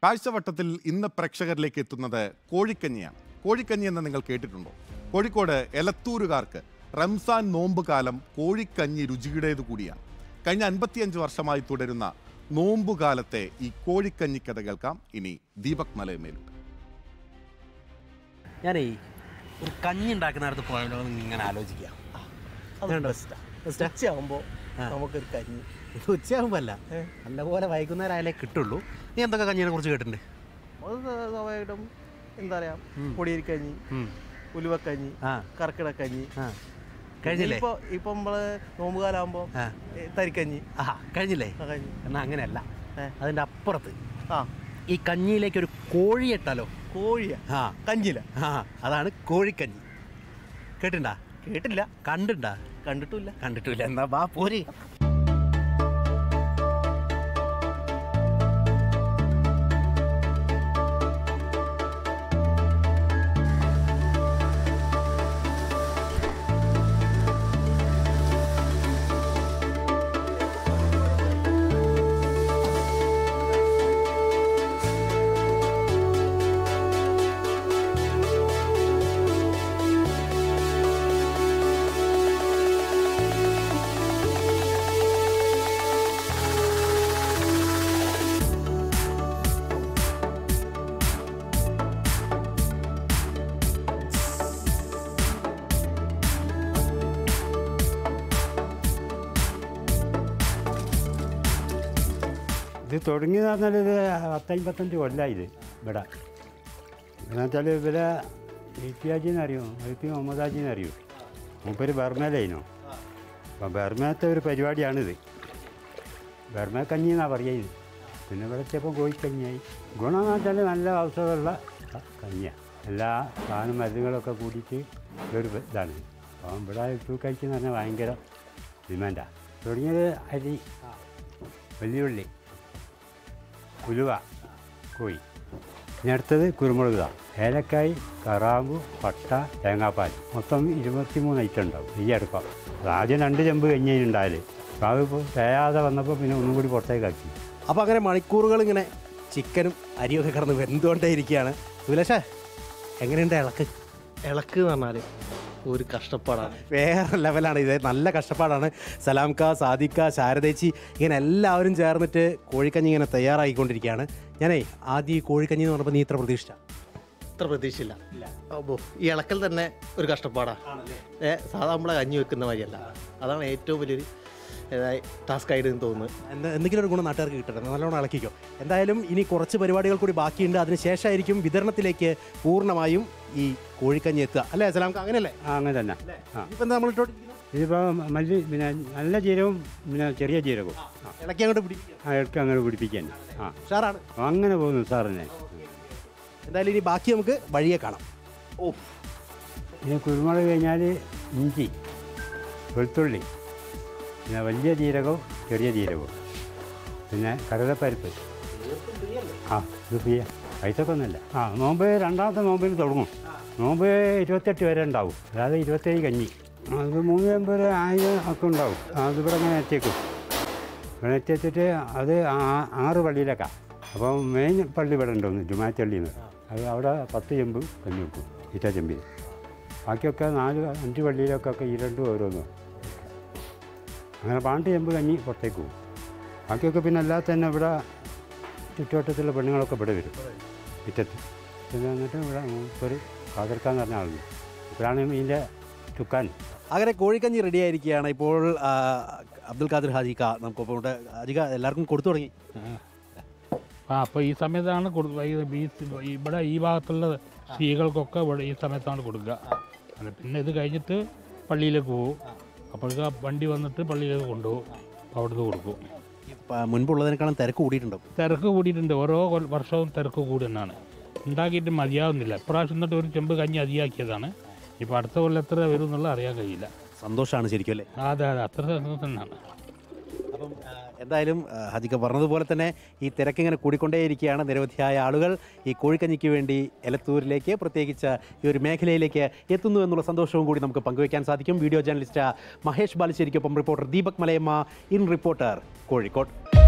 കാഴ്ചവട്ടത്തിൽ ഇന്ന് പ്രേക്ഷകരിലേക്ക് എത്തുന്നത് കോഴിക്കഞ്ഞിയാണ് കോഴിക്കഞ്ഞി എന്ന് നിങ്ങൾ കേട്ടിട്ടുണ്ടോ കോഴിക്കോട് എലത്തൂരുകാർക്ക് റംസാൻ നോമ്പ് കാലം കോഴിക്കഞ്ഞി രുചിയുടേതു കൂടിയാണ് കഴിഞ്ഞ അൻപത്തിയഞ്ച് വർഷമായി തുടരുന്ന നോമ്പുകാലത്തെ ഈ കോഴിക്കഞ്ഞി കഥ കേൾക്കാം ഇനി ദീപക് മലയമേലുണ്ട് ഞാനേ ഒരു കഞ്ഞി ഉണ്ടാക്കുന്ന നേരത്ത് പോയാലോ എന്ന് ഇങ്ങനെ ആലോചിക്കാം ഉച്ചയാകുമ്പോൾ നമുക്കൊരു കഞ്ഞി ഇത് ഉച്ചയാകുമ്പോൾ അല്ല നല്ലപോലെ വൈകുന്നേരം ആയാലേ കിട്ടുള്ളൂ നീ എന്തൊക്കെ കഞ്ഞിനെ കുറിച്ച് കേട്ടിട്ടുണ്ട് അത് സ്വാഭാവികമായിട്ടും എന്താ പറയാ പൊടിയരിക്കഞ്ഞി ഉം. ഉലുവക്കഞ്ഞി ആ കർക്കിടക്കഞ്ഞി ആ കഴിഞ്ഞില്ലേ ഇപ്പൊ ഇപ്പൊ നമ്മള് നോമ്പുകാലാകുമ്പോ ആ ഏ, തരിക്കഞ്ഞി ആ കഴിഞ്ഞില്ലേ ആ കഞ്ഞി എന്നാ അങ്ങനെയല്ല ഏ. അതിൻ്റെ അപ്പുറത്ത് ആ ഈ കഞ്ഞിയിലേക്ക് ഒരു കോഴി ഇട്ടാലോ കോഴിയ ആ കഞ്ഞില ആ അതാണ് കോഴിക്കഞ്ഞി കേട്ടിണ്ടാ കേട്ടില്ല കണ്ടിണ്ടാ കണ്ടിട്ടില്ല കണ്ടിട്ടില്ല എന്നാ വാ പോര് ഇത് തുടങ്ങിയെന്ന് പറഞ്ഞാൽ ഇത് പത്തമ്പത്തഞ്ച് കൊല്ലമായി ഇത് ഇവിടെ എന്ന് വെച്ചാൽ ഇവരെ ഇത്തിയാജിന്ന് അറിയോ ഇത്തി മുഹമ്മദാജിന്ന് അറിയോ മൂപ്പര് ബർമയിലായിരുന്നു അപ്പം ബർമയത്തെ ഒരു പരിപാടിയാണിത് ബർമ കഞ്ഞി എന്നാണ് പറയുക പിന്നെ ഇവിടെ ചിലപ്പോൾ കോഴിക്കഞ്ഞിയായി ഗുണമെന്ന് വെച്ചാൽ നല്ല ഔഷധമുള്ള കഞ്ഞിയാണ് എല്ലാ സാധനം മരുന്നുകളൊക്കെ കൂടിയിട്ട് ഒരു ഇതാണ് അപ്പം ഇവിടെ ഇപ്പോൾ കഴിക്കുന്ന പറഞ്ഞാൽ ഭയങ്കര ഡിമാൻഡാണ് തുടങ്ങിയത് അരി വെല്ലുള്ളി ഉലുവ കോഴി ഇനി അടുത്തത് കുരുമുളകാണ് ഏലക്കായ് കറാമ്പു പട്ട തേങ്ങാപ്പാൽ മൊത്തം ഇരുപത്തിമൂന്ന് ഐറ്റം ഉണ്ടാവും ഈ അടുപ്പം അത് ആദ്യം രണ്ട് ചെമ്പ് കഞ്ഞിയുണ്ടായാൽ അപ്പോൾ അതിപ്പോൾ തേയാതെ വന്നപ്പോൾ പിന്നെ ഒന്നും കൂടി പുറത്തേക്കാക്കി അപ്പോൾ അങ്ങനെ മണിക്കൂറുകൾ ഇങ്ങനെ ചിക്കനും അരിയൊക്കെ കിടന്ന് വെന്തുകൊണ്ടേ ഇരിക്കുകയാണ് സുലേഷേ എങ്ങനെയുണ്ട് ഇളക്ക് ഇളക്ക് എന്ന് പറഞ്ഞാല് ഒരു കഷ്ടപ്പാടാണ് വേറെ ലെവലാണ് ഇത് നല്ല കഷ്ടപ്പാടാണ് സലാംക്ക സാദിക്ക ശാരദേച്ചി ഇങ്ങനെ എല്ലാവരും ചേർന്നിട്ട് കോഴിക്കഞ്ഞി ഇങ്ങനെ തയ്യാറായിക്കൊണ്ടിരിക്കുകയാണ് ഞാനേ ആദ്യം ഈ കോഴിക്കഞ്ഞി എന്ന് പറഞ്ഞപ്പോൾ നീ ഇത്ര പ്രതീക്ഷിച്ച ഇത്ര പ്രതീക്ഷയില്ല അപ്പോ ഈ ഇളക്കൽ തന്നെ ഒരു കഷ്ടപ്പാടാ ഏ സാധാ നമ്മളെ കഞ്ഞി വെക്കുന്ന മാതിരിയല്ല അതാണ് ഏറ്റവും വലിയൊരു ടാസ്ക് ആയിട്ട് എനിക്ക് തോന്നുന്നത് എന്താ എന്തെങ്കിലും ഒരു ഗുണം നാട്ടുകാർക്ക് കിട്ടട്ടെ നല്ലോണം ഇളക്കിക്കോ എന്തായാലും ഇനി കുറച്ച് പരിപാടികൾ കൂടി ബാക്കിയുണ്ട് അതിനുശേഷമായിരിക്കും വിതരണത്തിലേക്ക് പൂർണ്ണമായും ഈ കോഴിക്കഞ്ഞി എത്തുക അല്ലേ സലാംക്ക അങ്ങനെയല്ലേ ആ അങ്ങനെ തന്നെ ആ ഇപ്പം എന്താ നമ്മൾ ഇട്ടോണ്ടിരിക്കുന്നത് ഇതിപ്പോൾ മല്ലി പിന്നെ നല്ല ജീരകവും പിന്നെ ചെറിയ ജീരകവും ആ ഇളക്കി അങ്ങോട്ട് പിടിക്കുക ആ ഇടയ്ക്ക് അങ്ങനെ പിടിപ്പിക്കാൻ ആ ഉഷാറാണ് അങ്ങനെ പോകുന്നു സാറിനെ എന്തായാലും ഇനി ബാക്കി നമുക്ക് വഴിയെ കാണാം ഓ പിന്നെ കുരുമുളക് കഴിഞ്ഞാൽ ഇഞ്ചി വെളുത്തുള്ളി പിന്നെ വലിയ ജീരകവും ചെറിയ ജീരകവും പിന്നെ കടലപ്പരിപ്പ് ആ ഇത് ഫ്രീയാ പൈസക്ക് ഒന്നുമില്ല ആ നോമ്പ് രണ്ടാമത്തെ നോമ്പിന് തുടങ്ങും നോമ്പ് ഇരുപത്തെട്ട് വരെ ഉണ്ടാവും അതായത് ഇരുപത്തേഴ് കഞ്ഞി അത് മൂന്ന് എൺപത് ആയിരം ഒക്കെ ഉണ്ടാവും അതിവിടെ അങ്ങനെ എത്തിയേക്കും ഇവിടെ എത്തിച്ചിട്ട് അത് ആ- ആറ് പള്ളിയിലേക്കാണ് അപ്പോൾ മെയിൻ പള്ളി ഇവിടെ ഉണ്ടോന്ന് ജുമാച്ചള്ളിന്ന് അത് അവിടെ പത്ത് ചെമ്പ് കഞ്ഞി വെക്കും ഇറ്റ ചെമ്പിൽ ബാക്കിയൊക്കെ നാല് അഞ്ച് പള്ളിയിലൊക്കെ ഒക്കെ ഈ രണ്ടും ഓരോന്നും അങ്ങനെ പാണ്ട് ചെമ്പ് കഞ്ഞി പുറത്തേക്ക് പോകും ബാക്കിയൊക്കെ പിന്നെ അല്ലാതെ തന്നെ ഇവിടെ ചുറ്റുവട്ടത്തുള്ള പെണ്ണുങ്ങളൊക്കെ ഇവിടെ വരും മുറ്റത്ത് പിന്നെ എന്നിട്ട് ഇവിടെ ഒരു കാതിർക്കാന്ന് പറഞ്ഞ ആളുണ്ട് ഇപ്പോഴാണ് ഇതിൻ്റെ ചുക്കാൻ അങ്ങനെ കോഴിക്കഞ്ഞി റെഡി ആയിരിക്കുകയാണ് ഇപ്പോൾ ആ, അബ്ദുൽ ഖാദിർ ഹാജിക്ക നമുക്കൊപ്പം ഉണ്ട് ഹാജിക എല്ലാവർക്കും കൊടുത്തു തുടങ്ങി ആ അപ്പോൾ ഈ സമയത്താണ് കൊടു- ഈ- ഈ- ഇവിടെ ഈ ഭാഗത്തുള്ള സ്ത്രീകൾക്കൊക്കെ ഇവിടെ ഈ സമയത്താണ് കൊടുക്കുക അത് പിന്നെ ഇത് കഴിഞ്ഞിട്ട് പള്ളിയിലേക്ക് പോകും അപ്പോഴേക്ക് ആ വണ്ടി വന്നിട്ട് പള്ളിയിലേക്ക് കൊണ്ടുപോകും അപ്പോൾ അവിടുന്ന് കൊടുക്കും ഈ പ- മുൻപുള്ളതിനേക്കാളും തിരക്ക് കൂടിയിട്ടുണ്ടോ തിരക്ക് കൂടിയിട്ടുണ്ട് ഓരോ കൊൽ- വർഷവും തിരക്ക് കൂടുന്നതാണ് ഉണ്ടാക്കിയിട്ട് മതിയാവുന്നില്ല ഇപ്രാവശ്യം എന്നിട്ട് ഒരു ചെമ്പ് കഞ്ഞി അധികമാക്കിയതാണ് ഇപ്പോൾ അടുത്ത കൊല്ലം എത്ര വരും എന്നുള്ള അറിയാൻ കഴിയില്ല സന്തോഷമാണ് ശരിക്കും അല്ലേ അതെ അതെ അത്ര തന്നെയാണ് അപ്പം ആ, എന്തായാലും ആ, ഹജിക്ക പറഞ്ഞതുപോലെ തന്നെ ഈ തിരക്കിങ്ങനെ കൂടിക്കൊണ്ടേയിരിക്കുകയാണ് നിരവധിയായ ആളുകൾ ഈ കോഴിക്കഞ്ഞിക്ക് വേണ്ടി എലത്തൂരിലേക്ക് പ്രത്യേകിച്ച് ഈ ഒരു മേഖലയിലേക്ക് എത്തുന്നു എന്നുള്ള സന്തോഷവും കൂടി നമുക്ക് പങ്കുവയ്ക്കാൻ സാധിക്കും വീഡിയോ ജേർണലിസ്റ്റ് മഹേഷ് ബാലുശ്ശേരിക്കൊപ്പം reporter Deepak Malayamma in reporter Kozhikode